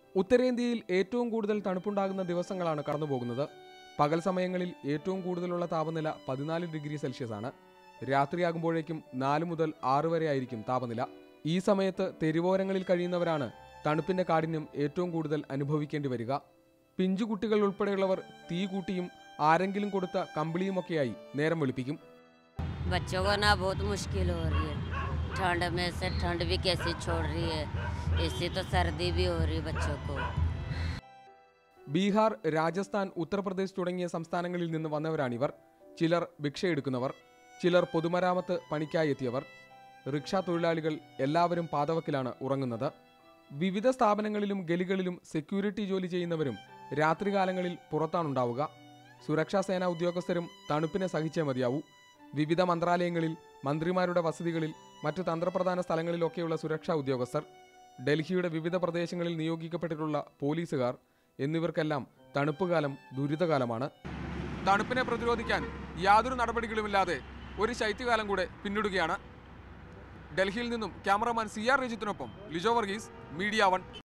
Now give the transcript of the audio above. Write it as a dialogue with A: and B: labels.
A: ഉത്തരേന്ത്യയിൽ ഏറ്റവും കൂടുതൽ തണുപ്പുണ്ടാകുന്ന ദിവസങ്ങളാണ് കടന്നുപോകുന്നത് പകൽ സമയങ്ങളിൽ ഏറ്റവും കൂടുതലുള്ള താപനില പതിനാല് ഡിഗ്രി സെൽഷ്യസ് ആണ് രാത്രിയാകുമ്പോഴേക്കും നാല് മുതൽ ആറ് വരെ ആയിരിക്കും താപനില ഈ സമയത്ത് തെരുവോരങ്ങളിൽ കഴിയുന്നവരാണ് തണുപ്പിന്റെ കാഠിന്യം ഏറ്റവും കൂടുതൽ അനുഭവിക്കേണ്ടി വരിക പിഞ്ചുകുട്ടികൾ ഉൾപ്പെടെയുള്ളവർ തീ കൂട്ടിയും ആരെങ്കിലും കൊടുത്ത കമ്പിളിയുമൊക്കെയായി നേരം വെളുപ്പിക്കും
B: बच्चों को ना बहुत मुश्किल हो रही है ठंड में से ठंड भी कैसी छोड़ रही है इससे तो सर्दी भी हो रही है बच्चों को
A: ബീഹാർ രാജസ്ഥാൻ ഉത്തർപ്രദേശ് തുടങ്ങിയ സംസ്ഥാനങ്ങളിൽ നിന്ന് വന്നവരാണിവർ ചിലർ ഭിക്ഷയെടുക്കുന്നവർ ചിലർ പൊതുമരാമത്ത് പണിക്കായി എത്തിയവർ റിക്ഷാ തൊഴിലാളികൾ എല്ലാവരും പാതവക്കിലാണ് ഉറങ്ങുന്നത് വിവിധ സ്ഥാപനങ്ങളിലും ഗലികളിലും സെക്യൂരിറ്റി ജോലി ചെയ്യുന്നവരും രാത്രികാലങ്ങളിൽ പുറത്താണുണ്ടാവുക സുരക്ഷാ സേനാ ഉദ്യോഗസ്ഥരും തണുപ്പിനെ സഹിച്ചേ മതിയാവൂ വിവിധ മന്ത്രാലയങ്ങളിൽ മന്ത്രിമാരുടെ വസതികളിൽ മറ്റു തന്ത്രപ്രധാന സ്ഥലങ്ങളിലൊക്കെയുള്ള സുരക്ഷാ ഉദ്യോഗസ്ഥർ ഡൽഹിയുടെ വിവിധ പ്രദേശങ്ങളിൽ നിയോഗിക്കപ്പെട്ടിട്ടുള്ള പോലീസുകാർ എന്നിവർക്കെല്ലാം തണുപ്പുകാലം ദുരിതകാലമാണ് തണുപ്പിനെ പ്രതിരോധിക്കാൻ യാതൊരു നടപടികളുമില്ലാതെ ഒരു ശൈത്യകാലം കൂടെ പിന്നിടുകയാണ് ഡൽഹിയിൽ നിന്നും ക്യാമറമാൻ സി ആർ രജിത്തിനൊപ്പം ലിജോ വർഗീസ് മീഡിയ വൺ